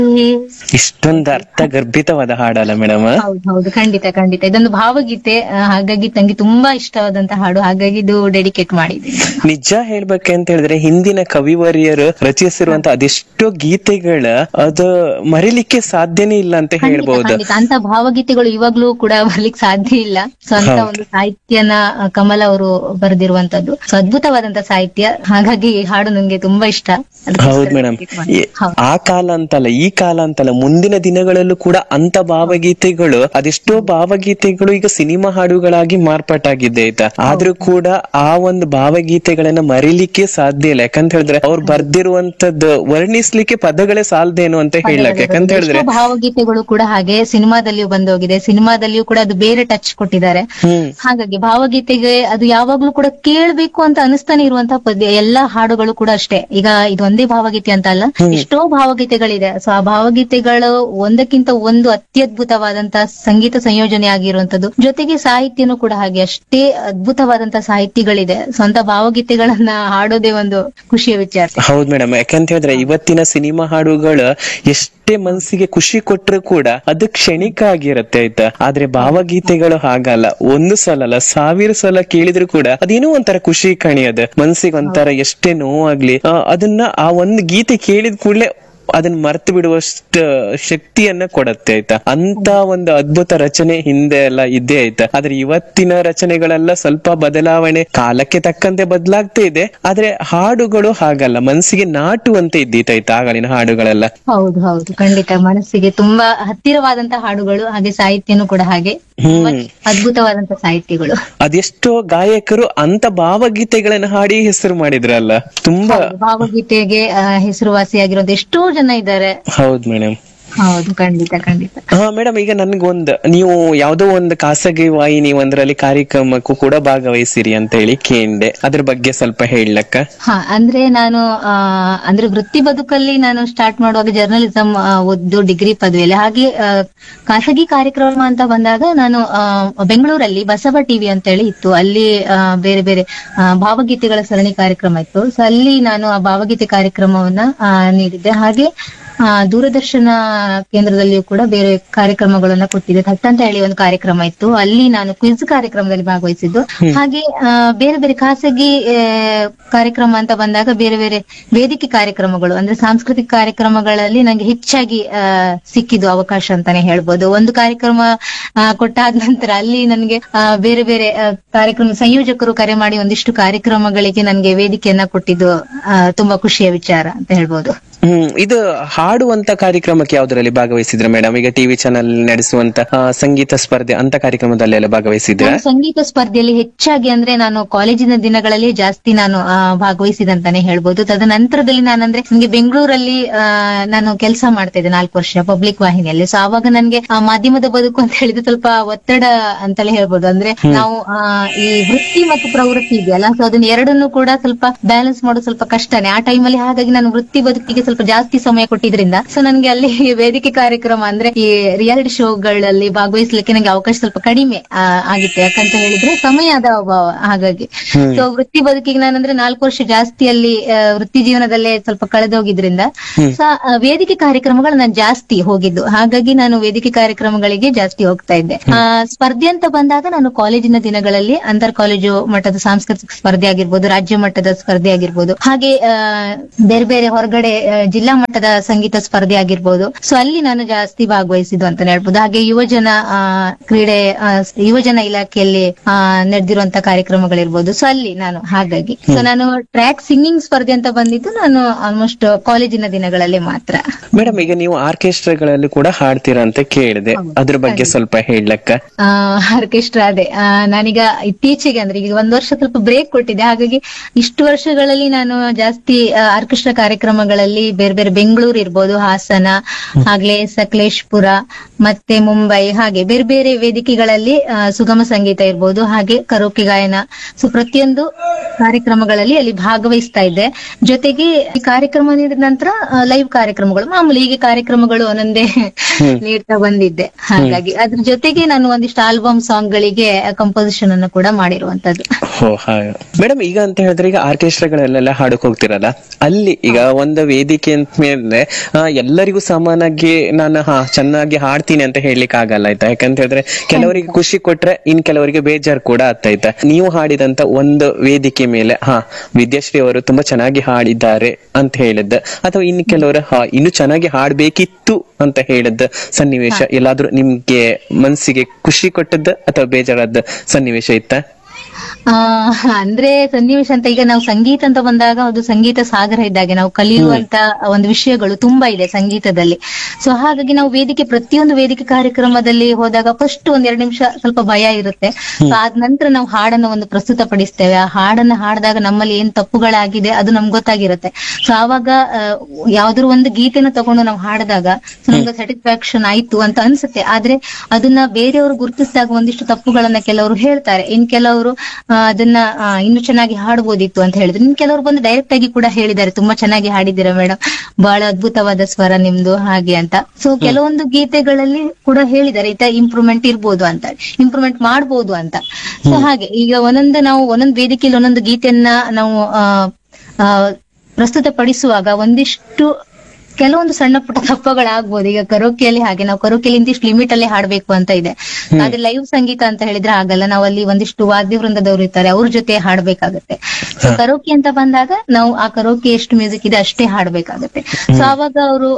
ಇಷ್ಟೊಂದು ಅರ್ಥ ಗರ್ಭಿತವಾದ ಹಾಡಲ್ಲ ಮೇಡಮ್ ಹೌದು ಹೌದು ಖಂಡಿತ ಖಂಡಿತ ಇದೊಂದು ಭಾವಗೀತೆ ಆ, ಹಾಗಾಗಿ ತಂಗೆ ತುಂಬಾ ಇಷ್ಟವಾದಂತ ಹಾಡು ಹಾಗಾಗಿ ಇದು ಡೆಡಿಕೇಟ್ ಮಾಡಿದ್ದೀನಿ ನಿಜ ಹೇಳ್ಬೇಕಂತ ಹೇಳಿದ್ರೆ ಹಿಂದಿನ ಕವಿವರಿಯರು ರಚಿಸಿರುವಂತ ಅದೆಷ್ಟೋ ಗೀತೆಗಳ ಅದು ಮರಿಲಿಕ್ಕೆ ಸಾಧ್ಯನೇ ಇಲ್ಲ ಅಂತ ಖಂಡಿತ ಹೇಳ್ಬಹುದು ಖಂಡಿತ ಅಂತ ಭಾವಗೀತೆಗಳು ಇವಾಗ್ಲೂ ಕೂಡ ಬರ್ಲಿಕ್ಕೆ ಸಾಧ್ಯ ಇಲ್ಲ ಸೊ ಅಂತ ಹೌದು. ಒಂದು ಸಾಹಿತ್ಯನ ಆ, ಕಮಲ ಅವರು ಬರೆದಿರುವಂತದ್ದು ಸೊ ಅದ್ಭುತವಾದಂತ ಸಾಹಿತ್ಯ ಹಾಗಾಗಿ ಈ ಹಾಡು ನಂಗೆ ತುಂಬಾ ಇಷ್ಟ ಅದಕ್ಕೋಸ್ಕರ ಹೌದ್ ಮೇಡಮ್ dedicate ಮಾಡಿದ್ದು. ಹೌದು. ಆ ಕಾಲ ಅಂತಲ್ಲ ಈ ಕಾಲ ಅಂತಲ್ಲ ಮುಂದಿನ ದಿನಗಳಲ್ಲೂ ಕೂಡ ಅಂತ ಭಾವಗೀತೆಗಳು ಅದೆಷ್ಟೋ ಭಾವಗೀತೆಗಳು ಈಗ ಸಿನಿಮಾ ಹಾಡುಗಳಾಗಿ ಮಾರ್ಪಾಟಾಗಿದೆ ಆಯ್ತಾ ಆದ್ರೂ ಕೂಡ ಆ ಒಂದು ಭಾವಗೀತೆಗಳನ್ನ ಮರಿಲಿಕ್ಕೆ ಸಾಧ್ಯ ಇಲ್ಲ ಯಾಕಂತ ಹೇಳಿದ್ರೆ ಅವ್ರು ಬರ್ದಿರುವಂತದ್ದು ವರ್ಣಿಸ್ಲಿಕ್ಕೆ ಪದಗಳೇ ಸಾಲದೇನು ಅಂತ ಹೇಳಕ್ ಯಾಕಂತ ಹೇಳಿದ್ರೆ ಎಷ್ಟೋ ಭಾವಗೀತೆಗಳು ಕೂಡ ಹಾಗೆ ಸಿನಿಮಾದಲ್ಲಿಯೂ ಬಂದೋಗಿದೆ ಸಿನಿಮಾದಲ್ಲಿಯೂ ಕೂಡ ಅದು ಬೇರೆ ಟಚ್ ಕೊಟ್ಟಿದ್ದಾರೆ ಹ್ಮ್ ಹಾಗಾಗಿ ಭಾವಗೀತೆಗೆ ಅದು ಯಾವಾಗ್ಲೂ ಕೂಡ ಕೇಳ್ಬೇಕು ಅಂತ ಅನಿಸ್ತಾನೆ ಇರುವಂತಹ ಪದ್ಯ ಎಲ್ಲಾ ಹಾಡುಗಳು ಕೂಡ ಅಷ್ಟೇ ಈಗ ಇದು ಒಂದೇ ಭಾವಗೀತೆ ಅಂತ ಅಲ್ಲ ಎಷ್ಟೋ ಭಾವಗೀತೆಗಳಿದೆ ಸೊ ಆ ಭಾವಗೀತೆಗಳು ಒಂದಕ್ಕಿಂತ ಒಂದು ಅತ್ಯದ್ಭುತವಾದಂತಹ ಸಂಗೀತ ಸಂಯೋಜನೆ ಆಗಿರುವಂತದ್ದು ಜೊತೆಗೆ ಸಾಹಿತ್ಯನೂ ಕೂಡ ಹಾಗೆ ಅಷ್ಟೇ ಅದ್ಭುತವಾದಂತಹ ಸಾಹಿತ್ಯಗಳಿದೆ ಸ್ವಂತ ಭಾವಗೀತೆಗಳನ್ನ ಹಾಡೋದೇ ಒಂದು ಖುಷಿಯ ವಿಚಾರ ಹೌದ್ ಮೇಡಮ್ ಯಾಕಂತ ಹೇಳಿದ್ರೆ ಇವತ್ತಿನ ಸಿನಿಮಾ ಹಾಡುಗಳು ಎಷ್ಟೇ ಮನಸ್ಸಿಗೆ ಖುಷಿ ಕೊಟ್ಟರು ಕೂಡ ಅದು ಕ್ಷಣಿಕ ಆಗಿರುತ್ತೆ ಆಯ್ತಾ ಆದ್ರೆ ಭಾವಗೀತೆಗಳು ಹಾಗಲ್ಲ ಒಂದು ಸಲ ಅಲ್ಲ ಸಾವಿರ ಸಲ ಕೇಳಿದ್ರು ಕೂಡ ಅದೇನೋ ಒಂಥರ ಖುಷಿ ಕಣಿಯದ ಮನ್ಸಿಗೆ ಒಂಥರ ಎಷ್ಟೇ ನೋವಾಗ್ಲಿ ಆ, ಅದನ್ನ ಆ ಒಂದು ಗೀತೆ ಕೇಳಿದ ಕೂಡಲೇ ಅದನ್ನ ಮರ್ತು ಬಿಡುವಷ್ಟ ಶಕ್ತಿಯನ್ನ ಕೊಡತ್ತೆ ಆಯ್ತಾ ಅಂತ ಒಂದು ಅದ್ಭುತ ರಚನೆ ಹಿಂದೆ ಎಲ್ಲ ಇದ್ದೇ ಆಯ್ತಾ ಆದ್ರೆ ಇವತ್ತಿನ ರಚನೆಗಳೆಲ್ಲ ಸ್ವಲ್ಪ ಬದಲಾವಣೆ ಕಾಲಕ್ಕೆ ತಕ್ಕಂತೆ ಬದಲಾಗ್ತಾ ಇದೆ ಆದ್ರೆ ಹಾಡುಗಳು ಹಾಗಲ್ಲ ಮನಸ್ಸಿಗೆ ನಾಟುವಂತೆ ಇದ್ದಿತ್ತಾಯ್ತಾ ಆಗಳಿನ ಹಾಡುಗಳೆಲ್ಲ ಹೌದು ಹೌದು ಖಂಡಿತ ಮನಸ್ಸಿಗೆ ತುಂಬಾ ಹತ್ತಿರವಾದಂತಹ ಹಾಡುಗಳು ಹಾಗೆ ಸಾಹಿತ್ಯನೂ ಕೂಡ ಹಾಗೆ ತುಂಬಾ ಹ್ಮ್ ಅದ್ಭುತವಾದಂತಹ ಸಾಹಿತ್ಯಗಳು ಅದೆಷ್ಟೋ ಗಾಯಕರು ಅಂತ ಭಾವಗೀತೆಗಳನ್ನ ಹಾಡಿ ಹೆಸರು ಮಾಡಿದ್ರಲ್ಲ ತುಂಬಾ ಹೌದು, ಭಾವಗೀತೆಗೆ ಆ, ಹೆಸರುವಾಸಿಯಾಗಿರುವಂತ ಎಷ್ಟೋ ಜನ ಇದ್ದಾರೆ ಹೌದ್ ಮೇಡಮ್ ಹೌದು ಖಂಡಿತ ಖಂಡಿತ ಹಾ ಮೇಡಮ್ ಈಗ ನನ್ಗೊಂದ್ ನೀವು ಯಾವ್ದೋ ಒಂದು ಖಾಸಗಿ ವಾಹಿನಿ ಒಂದರಲ್ಲಿ ಕಾರ್ಯಕ್ರಮಕ್ಕೂ ಕೂಡ ಭಾಗವಹಿಸಿರಿ ಅಂತ ಹೇಳಿ ಕೇಂಡೆ ಅದ್ರ ಬಗ್ಗೆ ಸ್ವಲ್ಪ ಹೇಳಕ್ಕ ಹಾ ಅಂದ್ರೆ ನಾನು ಆ, ಅಂದ್ರೆ ವೃತ್ತಿ ಬದುಕಲ್ಲಿ ನಾನು ಸ್ಟಾರ್ಟ್ ಮಾಡುವಾಗ ಜರ್ನಲಿಸಂ ಓದ್ದು ಡಿಗ್ರಿ ಪದವಿಯಲ್ಲಿ ಹಾಗೆ ಆ, ಖಾಸಗಿ ಕಾರ್ಯಕ್ರಮ ಅಂತ ಬಂದಾಗ ನಾನು ಆ, ಬೆಂಗಳೂರಲ್ಲಿ ಬಸವ ಟಿವಿ ಅಂತ ಹೇಳಿ ಇತ್ತು ಅಲ್ಲಿ ಆ, ಬೇರೆ ಬೇರೆ ಆ, ಭಾವಗೀತೆಗಳ ಸರಣಿ ಕಾರ್ಯಕ್ರಮ ಇತ್ತು ಸೊ ಅಲ್ಲಿ ನಾನು ಆ ಭಾವಗೀತೆ ಕಾರ್ಯಕ್ರಮವನ್ನ ಆ, ನೀಡಿದ್ದೆ ಹಾಗೆ ಆ, ದೂರದರ್ಶನ ಕೇಂದ್ರದಲ್ಲಿಯೂ ಕೂಡ ಬೇರೆ ಕಾರ್ಯಕ್ರಮಗಳನ್ನ ಕೊಟ್ಟಿದ್ದೆ ಥಟ್ ಅಂತ ಹೇಳಿ ಒಂದು ಕಾರ್ಯಕ್ರಮ ಇತ್ತು ಅಲ್ಲಿ ನಾನು ಕ್ವಿಜ್ ಕಾರ್ಯಕ್ರಮದಲ್ಲಿ ಭಾಗವಹಿಸಿದ್ದು ಹಾಗೆ ಆ, ಬೇರೆ ಬೇರೆ ಖಾಸಗಿ ಆ, ಕಾರ್ಯಕ್ರಮ ಅಂತ ಬಂದಾಗ ಬೇರೆ ಬೇರೆ ವೇದಿಕೆ ಕಾರ್ಯಕ್ರಮಗಳು ಅಂದ್ರೆ ಸಾಂಸ್ಕೃತಿಕ ಕಾರ್ಯಕ್ರಮಗಳಲ್ಲಿ ನಂಗೆ ಹೆಚ್ಚಾಗಿ ಆ, ಸಿಕ್ಕಿದ್ದು ಅವಕಾಶ ಅಂತಾನೆ ಹೇಳ್ಬೋದು ಒಂದು ಕಾರ್ಯಕ್ರಮ ಆ, ಕೊಟ್ಟಾದ ನಂತರ ಅಲ್ಲಿ ನನಗೆ ಆ, ಬೇರೆ ಬೇರೆ ಆ, ಕಾರ್ಯಕ್ರಮ ಸಂಯೋಜಕರು ಕರೆ ಮಾಡಿ ಒಂದಿಷ್ಟು ಕಾರ್ಯಕ್ರಮಗಳಿಗೆ ನನಗೆ ವೇದಿಕೆಯನ್ನ ಕೊಟ್ಟಿದ್ದು ಆ, ತುಂಬಾ ಖುಷಿಯ ವಿಚಾರ ಅಂತ ಹೇಳ್ಬೋದು ಹ್ಮ್ ಇದು ಹಾಡುವಂತ ಕಾರ್ಯಕ್ರಮಕ್ಕೆ ಯಾವ್ದ್ರಲ್ಲಿ ಭಾಗವಹಿಸಿದ್ರ ಮೇಡಮ್ ಈಗ ಟಿವಿ ಚಾನಲ್ ನಡೆಸುವಂತ ಆ, ಸಂಗೀತ ಸ್ಪರ್ಧೆ ಅಂತ ಕಾರ್ಯಕ್ರಮದಲ್ಲೆಲ್ಲ ಭಾಗವಹಿಸಿದ್ರ ನಾನು ಸಂಗೀತ ಸ್ಪರ್ಧೆಯಲ್ಲಿ ಹೆಚ್ಚಾಗಿ ಅಂದ್ರೆ ನಾನು ಕಾಲೇಜಿನ ದಿನಗಳಲ್ಲಿ ಜಾಸ್ತಿ ನಾನು ಆ, ಭಾಗವಹಿಸಿದಂತಾನೆ ಹೇಳ್ಬೋದು ತದನಂತರದಲ್ಲಿ ನಾನಂದ್ರೆ ನನಗೆ ಬೆಂಗಳೂರಲ್ಲಿ ಆ, ನಾನು ಕೆಲಸ ಮಾಡ್ತಾ ಇದ್ದೆ ನಾಲ್ಕು ವರ್ಷ ಪಬ್ಲಿಕ್ ವಾಹಿನಿಯಲ್ಲಿ ಸೊ ಆವಾಗ ನನ್ಗೆ ಆ ಮಾಧ್ಯಮದ ಬದುಕು ಅಂತ ಹೇಳಿದ್ರೆ ಸ್ವಲ್ಪ ಒತ್ತಡ ಅಂತಲೇ ಹೇಳ್ಬೋದು ಅಂದ್ರೆ ನಾವು ಆ, ಈ ವೃತ್ತಿ ಮತ್ತು ಪ್ರವೃತ್ತಿ ಇದೆಯಲ್ಲ ಸೊ ಅದನ್ನ ಎರಡನ್ನೂ ಕೂಡ ಸ್ವಲ್ಪ ಬ್ಯಾಲೆನ್ಸ್ ಮಾಡೋದು ಸ್ವಲ್ಪ ಕಷ್ಟನೇ ಆ ಟೈಮಲ್ಲಿ ಹಾಗಾಗಿ ನಾನು ವೃತ್ತಿ ಬದುಕಿಗೆ ಸ್ವಲ್ಪ ಜಾಸ್ತಿ ಸಮಯ ಕೊಟ್ಟಿದ್ರಿಂದ ಸೊ ನನ್ಗೆ ಅಲ್ಲಿ ವೇದಿಕೆ ಕಾರ್ಯಕ್ರಮ ಅಂದ್ರೆ ಈ ರಿಯಾಲಿಟಿ ಶೋಗಳಲ್ಲಿ ಭಾಗವಹಿಸ್ಲಿಕ್ಕೆ ನಂಗೆ ಅವಕಾಶ ಸ್ವಲ್ಪ ಕಡಿಮೆ ಆ, ಆಗಿತ್ತು ಯಾಕಂತ ಹೇಳಿದ್ರೆ ಸಮಯದ ಅಭಾವ ಹಾಗಾಗಿ ಸೊ ವೃತ್ತಿ ಬದುಕಿಗೆ ನಾನಂದ್ರೆ ನಾಲ್ಕು ವರ್ಷ ಜಾಸ್ತಿ ಅಲ್ಲಿ ಆ, ವೃತ್ತಿ ಜೀವನದಲ್ಲೇ ಸ್ವಲ್ಪ ಕಳೆದೋಗಿದ್ರಿಂದ ಸೊ ಆ, ವೇದಿಕೆ ಕಾರ್ಯಕ್ರಮಗಳು ನಾನು ಜಾಸ್ತಿ ಹೋಗಿದ್ದು ಹಾಗಾಗಿ ನಾನು ವೇದಿಕೆ ಕಾರ್ಯಕ್ರಮಗಳಿಗೆ ಜಾಸ್ತಿ ಹೋಗ್ತಾ ಇದ್ದೆ ಆ, ಸ್ಪರ್ಧೆ ಅಂತ ಬಂದಾಗ ನಾನು ಕಾಲೇಜಿನ ದಿನಗಳಲ್ಲಿ ಅಂತರ್ ಕಾಲೇಜು ಮಟ್ಟದ ಸಾಂಸ್ಕೃತಿಕ ಸ್ಪರ್ಧೆ ಆಗಿರ್ಬೋದು ರಾಜ್ಯ ಮಟ್ಟದ ಸ್ಪರ್ಧೆ ಆಗಿರ್ಬೋದು ಹಾಗೆ ಆ, ಬೇರೆ ಬೇರೆ ಹೊರಗಡೆ ಆ, ಜಿಲ್ಲಾ ಮಟ್ಟದ ಸಂಗೀತ ಸ್ಪರ್ಧೆ ಆಗಿರ್ಬೋದು ಸೊ ಅಲ್ಲಿ ನಾನು ಜಾಸ್ತಿ ಭಾಗವಹಿಸಿದ್ದು ಅಂತಾನೆ ಹೇಳ್ಬೋದು ಹಾಗೆ ಯುವಜನ ಆ, ಕ್ರೀಡೆ ಆ, ಯುವಜನ ಇಲಾಖೆಯಲ್ಲಿ ಆ, ನಡೆದಿರುವಂತ ಕಾರ್ಯಕ್ರಮಗಳಿರ್ಬೋದು ಸೊ ಅಲ್ಲಿ ನಾನು ಹಾಗಾಗಿ ಸೊ ನಾನು ಟ್ರ್ಯಾಕ್ ಸಿಂಗಿಂಗ್ ಸ್ಪರ್ಧೆ ಅಂತ ಬಂದಿದ್ದು ನಾನು ಆಲ್ಮೋಸ್ಟ್ ಕಾಲೇಜಿನ ದಿನಗಳಲ್ಲಿ ಮಾತ್ರ ಮೇಡಮ್ ಈಗ ನೀವು ಆರ್ಕೆಸ್ಟ್ರಾಗಳಲ್ಲಿ ಕೂಡ ಹಾಡ್ತೀರಾ ಅಂತ ಕೇಳಿದೆ ಅದ್ರ ಬಗ್ಗೆ ಸ್ವಲ್ಪ ಹೇಳಕ್ಕ ಆರ್ಕೆಸ್ಟ್ರಾ ಅದೇ ಆ, ನಾನೀಗ ಇತ್ತೀಚೆಗೆ ಅಂದ್ರೆ ಈಗ ಒಂದ್ ವರ್ಷ ಸ್ವಲ್ಪ ಬ್ರೇಕ್ ಕೊಟ್ಟಿದ್ದೆ ಹಾಗಾಗಿ ಇಷ್ಟು ವರ್ಷಗಳಲ್ಲಿ ನಾನು ಜಾಸ್ತಿ ಆರ್ಕೆಸ್ಟ್ರಾ ಕಾರ್ಯಕ್ರಮಗಳಲ್ಲಿ ಬೇರೆ ಬೇರೆ ಬೆಂಗಳೂರು ಇರ್ಬೋದು ಹಾಸನ ಆಗ್ಲೇ ಸಕಲೇಶ್ಪುರ ಮತ್ತೆ ಮುಂಬೈ ಹಾಗೆ ಬೇರೆ ಬೇರೆ ವೇದಿಕೆಗಳಲ್ಲಿ ಆ, ಸುಗಮ ಸಂಗೀತ ಇರ್ಬೋದು ಹಾಗೆ ಕರೋಕೆ ಗಾಯನ ಸೊ ಪ್ರತಿಯೊಂದು ಕಾರ್ಯಕ್ರಮಗಳಲ್ಲಿ ಅಲ್ಲಿ ಭಾಗವಹಿಸ್ತಾ ಇದ್ದೆ ಜೊತೆಗೆ ಈ ಕಾರ್ಯಕ್ರಮ ನೀಡಿದ ನಂತರ ಲೈವ್ ಕಾರ್ಯಕ್ರಮಗಳು ಮಾಮೂಲಿ ಹೀಗೆ ಕಾರ್ಯಕ್ರಮಗಳು ಒಂದೊಂದೇ ನೀಡ್ತಾ ಬಂದಿದ್ದೆ ಹಾಗಾಗಿ ಅದ್ರ ಜೊತೆಗೆ ನಾನು ಒಂದಿಷ್ಟು ಆಲ್ಬಮ್ ಸಾಂಗ್ ಗಳಿಗೆ ಕಂಪೋಸಿಷನ್ ಅನ್ನು ಕೂಡ ಮಾಡಿರುವಂತದ್ದು ಓ ಹಾಗೆ ಮೇಡಮ್ ಈಗ ಅಂತ ಹೇಳಿದ್ರೆ ಈಗ ಆರ್ಕೆಸ್ಟ್ರಾಗಳಲ್ಲೆಲ್ಲ ಹಾಡಕ್ ಹೋಗ್ತಿರಲ್ಲ ಅಲ್ಲಿ ಈಗ ಒಂದು ವೇದಿಕೆ ಅಂತ ಮೇಲೆ ಆ, ಎಲ್ಲರಿಗೂ ಸಮಾನಾಗಿ ನಾನು ಹಾ ಚೆನ್ನಾಗಿ ಹಾಡ್ತೀನಿ ಅಂತ ಹೇಳಲಿಕ್ಕೆ ಆಗಲ್ಲ ಆಯ್ತಾ ಯಾಕಂತ ಹೇಳಿದ್ರೆ ಕೆಲವರಿಗೆ ಖುಷಿ ಕೊಟ್ರೆ ಇನ್ ಕೆಲವರಿಗೆ ಬೇಜಾರು ಕೂಡ ಆಗ್ತಾಯ್ತಾ ನೀವು ಹಾಡಿದಂತ ಒಂದು ವೇದಿಕೆ ಮೇಲೆ ಹಾ ವಿದ್ಯಾಶ್ರೀ ಅವರು ತುಂಬಾ ಚೆನ್ನಾಗಿ ಹಾಡಿದ್ದಾರೆ ಅಂತ ಹೇಳಿದ್ದ ಅಥವಾ ಇನ್ನು ಕೆಲವರು ಹಾ ಇನ್ನು ಚೆನ್ನಾಗಿ ಹಾಡ್ಬೇಕಿತ್ತು ಅಂತ ಹೇಳಿದ ಸನ್ನಿವೇಶ ಎಲ್ಲಾದ್ರೂ ನಿಮ್ಗೆ ಮನ್ಸಿಗೆ ಖುಷಿ ಕೊಟ್ಟದ್ದ ಅಥವಾ ಬೇಜಾರಾದ ಸನ್ನಿವೇಶ ಇತ್ತ ಆ ಅಂದ್ರೆ ಸನ್ನಿವೇಶ ಅಂತ ಈಗ ನಾವು ಸಂಗೀತ ಅಂತ ಬಂದಾಗ ಅದು ಸಂಗೀತ ಸಾಗರ ಇದ್ದಾಗೆ ನಾವು ಕಲಿಯುವಂತ ಒಂದು ವಿಷಯಗಳು ತುಂಬಾ ಇದೆ ಸಂಗೀತದಲ್ಲಿ ಸೊ ಹಾಗಾಗಿ ನಾವು ವೇದಿಕೆ ಪ್ರತಿಯೊಂದು ವೇದಿಕೆ ಕಾರ್ಯಕ್ರಮದಲ್ಲಿ ಹೋದಾಗ ಫಸ್ಟ್ ಒಂದ್ ಎರಡು ನಿಮಿಷ ಸ್ವಲ್ಪ ಭಯ ಇರುತ್ತೆ ಸೊ ಆದ ನಂತರ ನಾವು ಹಾಡನ್ನ ಒಂದು ಪ್ರಸ್ತುತ ಪಡಿಸ್ತೇವೆ ಆ ಹಾಡನ್ನ ಹಾಡಿದಾಗ ನಮ್ಮಲ್ಲಿ ಏನ್ ತಪ್ಪುಗಳಾಗಿದೆ ಅದು ನಮ್ಗೆ ಗೊತ್ತಾಗಿರುತ್ತೆ ಸೊ ಆವಾಗ ಆ, ಯಾವ್ದಾದ್ರು ಒಂದು ಗೀತೆನ ತಗೊಂಡು ನಾವು ಹಾಡಿದಾಗ ಸೊ ನಮ್ಗೆ ಸ್ಯಾಟಿಸ್ಫ್ಯಾಕ್ಷನ್ ಆಯ್ತು ಅಂತ ಅನ್ಸುತ್ತೆ ಆದ್ರೆ ಅದನ್ನ ಬೇರೆಯವರು ಗುರುತಿಸಿದಾಗ ಒಂದಿಷ್ಟು ತಪ್ಪುಗಳನ್ನ ಕೆಲವರು ಹೇಳ್ತಾರೆ ಇನ್ ಕೆಲವರು ಆ, ಅದನ್ನ ಆ, ಇನ್ನು ಚೆನ್ನಾಗಿ ಹಾಡ್ಬೋದಿತ್ತು ಅಂತ ಹೇಳಿದ್ರು ಇನ್ ಕೆಲವರು ಬಂದು ಡೈರೆಕ್ಟ್ ಆಗಿ ಕೂಡ ಹೇಳಿದ್ದಾರೆ ತುಂಬಾ ಚೆನ್ನಾಗಿ ಹಾಡಿದ್ದೀರಾ ಮೇಡಮ್ ಬಹಳ ಅದ್ಭುತವಾದ ಸ್ವರ ನಿಮ್ದು ಹಾಗೆ ಅಂತ ಸೊ ಕೆಲವೊಂದು ಗೀತೆಗಳಲ್ಲಿ ಕೂಡ ಹೇಳಿದ್ದಾರೆ ಈತ ಇಂಪ್ರೂವ್ಮೆಂಟ್ ಇರ್ಬೋದು ಅಂತ ಇಂಪ್ರೂವ್ಮೆಂಟ್ ಮಾಡ್ಬೋದು ಅಂತ ಸೊ ಹಾಗೆ ಈಗ ಒಂದೊಂದು ನಾವು ಒಂದೊಂದು ವೇದಿಕೆಯಲ್ಲಿ ಒಂದೊಂದು ಗೀತೆಯನ್ನ ನಾವು ಆ ಆ, ಪ್ರಸ್ತುತಪಡಿಸುವಾಗ ಒಂದಿಷ್ಟು ಕೆಲವೊಂದು ಸಣ್ಣ ಪುಟ್ಟ ತಪ್ಪುಗಳಾಗ್ಬೋದು ಈಗ ಕರೋಕೆಯಲ್ಲಿ ಹಾಗೆ ನಾವು ಕರೋಕೆಯಲ್ಲಿ ಇಂತಿಷ್ಟು ಲಿಮಿಟ್ ಅಲ್ಲಿ ಹಾಡ್ಬೇಕು ಅಂತ ಇದೆ ಆದ್ರೆ ಲೈವ್ ಸಂಗೀತ ಅಂತ ಹೇಳಿದ್ರೆ ಆಗಲ್ಲ ನಾವು ಅಲ್ಲಿ ಒಂದಿಷ್ಟು ವಾದ್ಯ ವೃಂದದವ್ರು ಇರ್ತಾರೆ ಅವ್ರ ಜೊತೆ ಹಾಡ್ಬೇಕಾಗತ್ತೆ ಸೊ ಕರೋಕೆ ಅಂತ ಬಂದಾಗ ನಾವು ಆ ಕರೋಕೆ ಎಷ್ಟು ಮ್ಯೂಸಿಕ್ ಇದೆ ಅಷ್ಟೇ ಹಾಡ್ಬೇಕಾಗತ್ತೆ ಸೊ ಅವಾಗ ಅವರು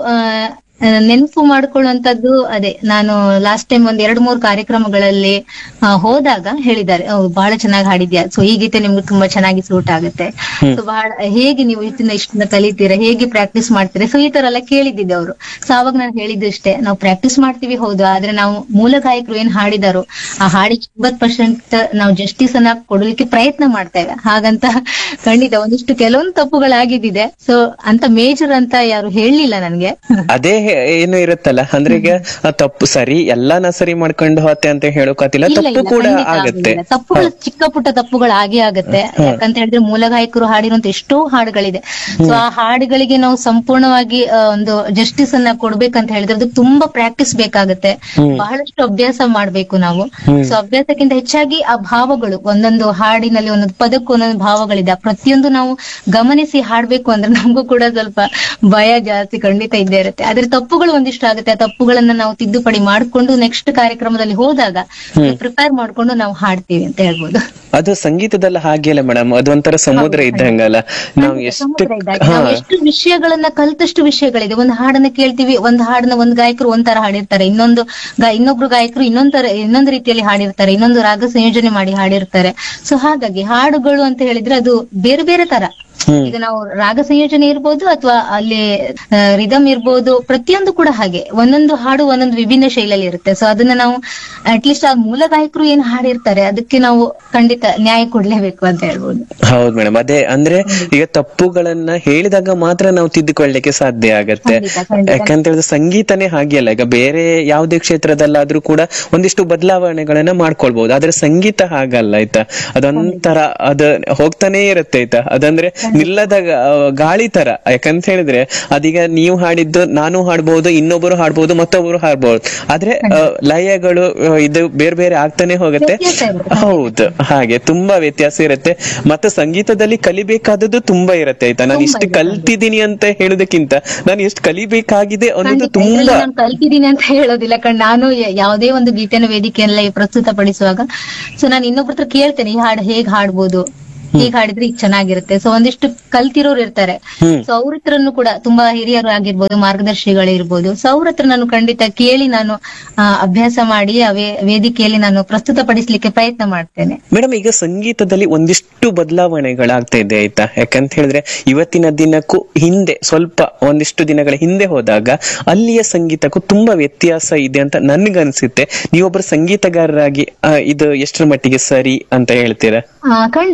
ನೆನಪು ಮಾಡ್ಕೊಳ್ಳುವಂತದ್ದು ಅದೇ ನಾನು ಲಾಸ್ಟ್ ಟೈಮ್ ಒಂದ್ ಎರಡ್ ಮೂರು ಕಾರ್ಯಕ್ರಮಗಳಲ್ಲಿ ಆ, ಹೋದಾಗ ಹೇಳಿದ್ದಾರೆ "ಓ, ಬಹಳ ಚೆನ್ನಾಗಿ ಹಾಡಿದ್ಯಾ ಸೊ ಈ ಗೀತೆ ನಿಮ್ಗೆ ತುಂಬಾ ಚೆನ್ನಾಗಿ ಸೂಟ್ ಆಗುತ್ತೆ ಸೊ ಬಹಳ ಹೇಗೆ ನೀವು ಇದನ್ನ ಇಷ್ಟನ್ನ ಕಲಿತೀರಾ ಹೇಗೆ ಪ್ರಾಕ್ಟೀಸ್ ಮಾಡ್ತೀರಾ ಸೊ ಈ ತರ ಎಲ್ಲ ಕೇಳಿದ್ದಿದ್ದೆ ಅವರು ಸೊ ಅವಾಗ ನಾನು ಹೇಳಿದ್ದು ಇಷ್ಟೇ ನಾವು ಪ್ರಾಕ್ಟೀಸ್ ಮಾಡ್ತೀವಿ ಹೌದು ಆದ್ರೆ ನಾವು ಮೂಲ ಗಾಯಕರು ಏನ್ ಹಾಡಿದಾರೋ ಆ ಹಾಡಿಗೆ ಎಂಬತ್ ಪರ್ಸೆಂಟ್ ನಾವು ಜಸ್ಟಿಸ್ ಅನ್ನ ಕೊಡಲಿಕ್ಕೆ ಪ್ರಯತ್ನ ಮಾಡ್ತೇವೆ ಹಾಗಂತ ಖಂಡಿತ ಒಂದಿಷ್ಟು ಕೆಲವೊಂದು ತಪ್ಪುಗಳಾಗಿದ್ದಿದೆ ಸೊ ಅಂತ ಮೇಜರ್ ಅಂತ ಯಾರು ಹೇಳಲಿಲ್ಲ ನನ್ಗೆ ಅದೇ ಹೇ- ಏನು ಇರುತ್ತಲ್ಲ ಅಂದ್ರೆ ಈಗ ಆ ತಪ್ಪು ಸರಿ ಎಲ್ಲಾನ ಸರಿ ಮಾಡ್ಕೊಂಡು ಹೋತೆ ಅಂತ ಹೇಳೋಕಾತಿಲ್ಲ ಇಲ್ಲ, ತಪ್ಪು ಇಲ್ಲ, ಕೂಡ ಖಂಡಿತ ಆಗತ್ತೆ ಆಗುದಿಲ್ಲ. ತಪ್ಪುಗಳು ಚಿಕ್ಕ ಪುಟ್ಟ ತಪ್ಪುಗಳು ಆಗೇ ಆಗತ್ತೆ ಯಾಕಂತ ಹೇಳಿದ್ರೆ ಮೂಲ ಗಾಯಕರು ಹಾಡಿರುವಂತ ಎಷ್ಟೋ ಹಾಡುಗಳಿದೆ ಸೊ ಆ ಹಾಡುಗಳಿಗೆ ನಾವು ಸಂಪೂರ್ಣವಾಗಿ ಆ, ಒಂದು ಜಸ್ಟಿಸ್ ಅನ್ನ ಕೊಡ್ಬೇಕಂತ ಹೇಳಿದ್ರೆ ಅದಕ್ಕೆ ತುಂಬಾ ಪ್ರಾಕ್ಟೀಸ್ ಬೇಕಾಗತ್ತೆ ಬಹಳಷ್ಟು ಅಭ್ಯಾಸ ಮಾಡ್ಬೇಕು ನಾವು ಸೊ ಅಭ್ಯಾಸಕ್ಕಿಂತ ಹೆಚ್ಚಾಗಿ ಆ ಭಾವಗಳು ಒಂದೊಂದು ಹಾಡಿನಲ್ಲಿ ಒಂದೊಂದು ಪದಕ್ಕೂ ಒಂದೊಂದು ಭಾವಗಳಿದೆ ಆ ಪ್ರತಿಯೊಂದು ನಾವು ಗಮನಿಸಿ ಹಾಡ್ಬೇಕು ಅಂದ್ರೆ ನಮಗೂ ಕೂಡ ಸ್ವಲ್ಪ ಭಯ ಜಾಸ್ತಿ ಖಂಡಿತ ಇದ್ದೇ ಇರುತ್ತೆ ಆದ್ರೆ ತಪ್ಪುಗಳು ಒಂದಿಷ್ಟು ಆಗುತ್ತೆ ಆ ತಪ್ಪುಗಳನ್ನ ನಾವು ತಿದ್ದುಪಡಿ ಮಾಡ್ಕೊಂಡು ನೆಕ್ಸ್ಟ್ ಕಾರ್ಯಕ್ರಮದಲ್ಲಿ ಹೋದಾಗ ಪ್ರಿಪೇರ್ ಮಾಡ್ಕೊಂಡು ನಾವು ಹಾಡ್ತೀವಿ ಅಂತ ಹೇಳ್ಬೋದು ಅದು ಸಂಗೀತದಲ್ಲ ಹಾಗೆ ಅಲ್ಲ ಮೇಡಮ್ ಅದು ಒಂಥರ ಸಮುದ್ರ ಇದ್ದಂಗಲ್ಲ ನಾವು ಎಷ್ಟು ಸಮುದ್ರ ಇದ್ದಾಗ ಹಾ ನಾವು ಎಷ್ಟು ವಿಷಯಗಳನ್ನ ಕಲ್ತಷ್ಟು ವಿಷಯಗಳಿದೆ ಒಂದು ಹಾಡನ್ನ ಕೇಳ್ತೀವಿ ಒಂದು ಹಾಡನ್ನ ಒಂದು ಗಾಯಕರು ಒಂಥರ ಹಾಡಿರ್ತಾರೆ ಇನ್ನೊಂದು ಗಾ- ಇನ್ನೊಬ್ರು ಗಾಯಕರು ಇನ್ನೊಂದರ ಇನ್ನೊಂದು ರೀತಿಯಲ್ಲಿ ಹಾಡಿರ್ತಾರೆ ಇನ್ನೊಂದು ರಾಗ ಸಂಯೋಜನೆ ಮಾಡಿ ಹಾಡಿರ್ತಾರೆ ಸೊ ಹಾಗಾಗಿ ಹಾಡುಗಳು ಅಂತ ಹೇಳಿದ್ರೆ ಅದು ಬೇರೆ ಬೇರೆ ತರ ಹ್ಮ್. ಈಗ ನಾವು ರಾಗ ಸಂಯೋಜನೆ ಇರ್ಬೋದು ಅಥವಾ ಅಲ್ಲಿ ರಿದಮ್ ಇರ್ಬೋದು ಪ್ರತಿಯೊಂದು ಕೂಡ ಹಾಗೆ ಒಂದೊಂದು ಹಾಡು ಒಂದೊಂದು ವಿಭಿನ್ನ ಶೈಲಿಯಲ್ಲಿ ಇರುತ್ತೆ ಸೊ ಅದನ್ನ ನಾವು ಅಟ್ಲೀಸ್ಟ್ ಆ ಮೂಲ ಗಾಯಕರು ಏನ್ ಹಾಡಿರ್ತಾರೆ ಅದಕ್ಕೆ ನಾವು ಖಂಡಿತ ನ್ಯಾಯ ಕೊಡ್ಲೇಬೇಕು ಅಂತ ಹೇಳ್ಬೋದು ಹೌದು ಮೇಡಮ್ ಅದೇ ಅಂದ್ರೆ ಈಗ ತಪ್ಪುಗಳನ್ನ ಹೇಳಿದಾಗ ಮಾತ್ರ ನಾವು ತಿದ್ದುಕೊಳ್ಳಿಕ್ಕೆ ಸಾಧ್ಯ ಆಗತ್ತೆ ಖಂಡಿತ, ಖಂಡಿತ. ಯಾಕಂತ ಹೇಳಿದ್ರೆ ಸಂಗೀತನೇ ಹಾಗೆ ಅಲ್ಲ ಈಗ ಬೇರೆ ಯಾವುದೇ ಕ್ಷೇತ್ರದಲ್ಲಾದ್ರೂ ಕೂಡ ಒಂದಿಷ್ಟು ಬದಲಾವಣೆಗಳನ್ನ ಮಾಡ್ಕೊಳ್ಬಹುದು ಆದ್ರೆ ಸಂಗೀತ ಹಾಗಲ್ಲ ಆಯ್ತಾ ಅದೊಂಥರ ಅದ ಹೋಗ್ತಾನೆ ಇರುತ್ತೆ ಆಯ್ತಾ ಅದಂದ್ರೆ ನಿಲ್ಲದ ಗ- ಗಾಳಿ ತರ ಯಾಕಂತ ಹೇಳಿದ್ರೆ ಅದೀಗ ನೀವು ಹಾಡಿದ್ದು ನಾನು ಹಾಡ್ಬಹುದು ಇನ್ನೊಬ್ಬರು ಹಾಡ್ಬಹುದು ಮತ್ತೊಬ್ಬರು ಹಾಡ್ಬಹುದು ಆದ್ರೆ ಆ, ಲಯಗಳು ಆ, ಇದು ಬೇರೆ ಬೇರೆ ಆಗ್ತಾನೆ ಹೋಗುತ್ತೆ ವ್ಯತ್ಯಾಸ ಇರುತ್ತೆ. ಹೌದು ಹಾಗೆ ತುಂಬಾ ವ್ಯತ್ಯಾಸ ಇರುತ್ತೆ ಮತ್ತೆ ಸಂಗೀತದಲ್ಲಿ ಕಲಿಬೇಕಾದದ್ದು ತುಂಬಾ ಇರುತ್ತೆ ಆಯ್ತಾ ನಾನು ಇಷ್ಟು ಕಲ್ತಿದ್ದೀನಿ ಅಂತ ಹೇಳೋದಕ್ಕಿಂತ ನಾನು ಎಷ್ಟು ಕಲಿಬೇಕಾಗಿದೆ ಅನ್ನೋದು ಖಂಡಿತ. ಇದ್ರಲ್ಲಿ ತುಂಬಾ ನಾನು ಕಲ್ತಿದ್ದೀನಿ ಅಂತ ಹೇಳೋದಿಲ್ಲ ಕಣ್ ನಾನು ಯ- ಯಾವುದೇ ಒಂದು ಗೀತೆನ ವೇದಿಕೆಯಲ್ಲ ಪ್ರಸ್ತುತಪಡಿಸುವಾಗ ಸೊ ನಾನು ಇನ್ನೊಬ್ರ ಹತ್ರ ಕೇಳ್ತೇನೆ ಈ ಹಾಡು ಹೇಗ್ ಹಾಡ್ಬೋದು ಹೀಗ್ ಹಾಡಿದ್ರೆ ಈಗ ಚೆನ್ನಾಗಿರುತ್ತೆ ಸೊ ಒಂದಿಷ್ಟು ಕಲ್ತಿರೋರು ಇರ್ತಾರೆ ಹ್ಮ್. ಸೊ ಅವ್ರ ಹತ್ರನು ಕೂಡ ತುಂಬಾ ಹಿರಿಯರು ಆಗಿರ್ಬೋದು ಮಾರ್ಗದರ್ಶಿಗಳಿರ್ಬೋದು ಸೊ ಅವ್ರ ಹತ್ರ ನಾನು ಖಂಡಿತ ಕೇಳಿ ನಾನು ಆ, ಅಭ್ಯಾಸ ಮಾಡಿ ಆ ವೇ- ವೇದಿಕೆಯಲ್ಲಿ ನಾನು ಪ್ರಸ್ತುತಪಡಿಸ್ಲಿಕ್ಕೆ ಪ್ರಯತ್ನ ಮಾಡ್ತೇನೆ ಮೇಡಮ್ ಈಗ ಸಂಗೀತದಲ್ಲಿ ಒಂದಿಷ್ಟು ಬದಲಾವಣೆಗಳಾಗ್ತಾ ಇದೆ ಆಯ್ತಾ ಯಾಕಂತ ಹೇಳಿದ್ರೆ ಇವತ್ತಿನ ದಿನಕ್ಕೂ ಹಿಂದೆ ಸ್ವಲ್ಪ ಒಂದಿಷ್ಟು ದಿನಗಳ ಹಿಂದೆ ಹೋದಾಗ ಅಲ್ಲಿಯ ಸಂಗೀತಕ್ಕೂ ತುಂಬಾ ವ್ಯತ್ಯಾಸ ಇದೆ ಅಂತ ನನ್ಗನ್ಸುತ್ತೆ ನೀವೊಬ್ಬರು ಸಂಗೀತಗಾರರಾಗಿ ಆ, ಇದು ಎಷ್ಟರ ಮಟ್ಟಿಗೆ ಸರಿ ಅಂತ ಹೇಳ್ತೀರಾ ಆ, ಖಂಡಿತ ಆ,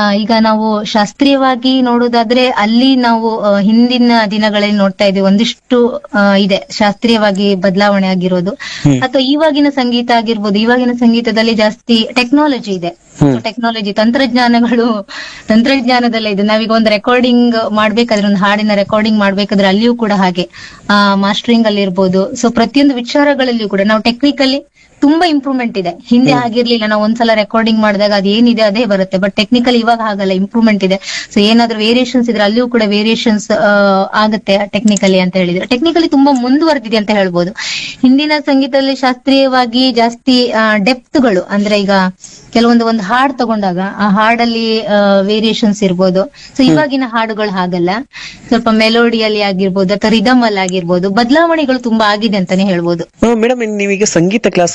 ಈಗ ನಾವು ಶಾಸ್ತ್ರೀಯವಾಗಿ ನೋಡುವುದಾದ್ರೆ ಅಲ್ಲಿ ನಾವು ಆ, ಹಿಂದಿನ ದಿನಗಳಲ್ಲಿ ನೋಡ್ತಾ ಇದ್ದೀವಿ ಒಂದಿಷ್ಟು ಆ, ಇದೆ ಶಾಸ್ತ್ರೀಯವಾಗಿ ಬದಲಾವಣೆ ಆಗಿರೋದು ಅಥವಾ ಇವಾಗಿನ ಸಂಗೀತ ಆಗಿರ್ಬೋದು ಇವಾಗಿನ ಸಂಗೀತದಲ್ಲಿ ಜಾಸ್ತಿ ಟೆಕ್ನಾಲಜಿ ಇದೆ ಟೆಕ್ನಾಲಜಿ ತಂತ್ರಜ್ಞಾನಗಳು ತಂತ್ರಜ್ಞಾನದಲ್ಲೇ ಇದೆ ನಾವೀಗ ಒಂದು ರೆಕಾರ್ಡಿಂಗ್ ಮಾಡ್ಬೇಕಾದ್ರೆ ಒಂದು ಹಾಡಿನ ರೆಕಾರ್ಡಿಂಗ್ ಮಾಡ್ಬೇಕಾದ್ರೆ ಅಲ್ಲಿಯೂ ಕೂಡ ಹಾಗೆ ಆ ಮಾಸ್ಟರಿಂಗ್ ಅಲ್ಲಿ ಇರ್ಬೋದು ಸೊ ಪ್ರತಿಯೊಂದು ವಿಚಾರಗಳಲ್ಲಿಯೂ ಕೂಡ ನಾವು ಟೆಕ್ನಿಕಲಿ ತುಂಬಾ ಇಂಪ್ರೂವ್ಮೆಂಟ್ ಇದೆ ಹಿಂದೆ ಆಗಿರ್ಲಿಲ್ಲ ನಾವು ಒಂದ್ಸಲ ರೆಕಾರ್ಡಿಂಗ್ ಮಾಡಿದಾಗ ಅದು ಏನಿದೆ ಅದೇ ಬರುತ್ತೆ ಬಟ್ ಟೆಕ್ನಿಕಲ್ ಇವಾಗ ಹಾಗಲ್ಲ ಇಂಪ್ರೂವ್ಮೆಂಟ್ ಇದೆ ಸೊ ಏನಾದ್ರೂ ವೇರಿಯೇಷನ್ಸ್ ಇದ್ರೆ ಅಲ್ಲಿಯೂ ಕೂಡ ವೇರಿಯೇಷನ್ಸ್ ಆಗುತ್ತೆ ಟೆಕ್ನಿಕಲಿ ಅಂತ ಹೇಳಿದ್ರೆ ಟೆಕ್ನಿಕಲಿ ತುಂಬಾ ಮುಂದುವರೆದಿದೆ ಅಂತ ಹೇಳ್ಬೋದು ಹಿಂದಿನ ಸಂಗೀತದಲ್ಲಿ ಶಾಸ್ತ್ರೀಯವಾಗಿ ಜಾಸ್ತಿ ಡೆಪ್ತ್ಗಳು ಅಂದ್ರೆ ಈಗ ಕೆಲವೊಂದು ಒಂದು ಹಾಡ್ ತಗೊಂಡಾಗ ಆ ಹಾಡಲ್ಲಿ ವೇರಿಯೇಷನ್ಸ್ ಇರ್ಬೋದು ಸೊ ಇವಾಗಿನ ಹಾಡುಗಳು ಹಾಗಲ್ಲ ಸ್ವಲ್ಪ ಮೆಲೋಡಿಯಲ್ಲಿ ಆಗಿರ್ಬೋದು ಅಥವಾ ರಿದಮ್ ಅಲ್ಲಿ ಆಗಿರ್ಬೋದು ಬದಲಾವಣೆಗಳು ತುಂಬಾ ಆಗಿದೆ ಅಂತಾನೆ ಹೇಳ್ಬೋದು ಮೇಡಮ್ ನೀವೀಗ ಸಂಗೀತ ಕ್ಲಾಸ್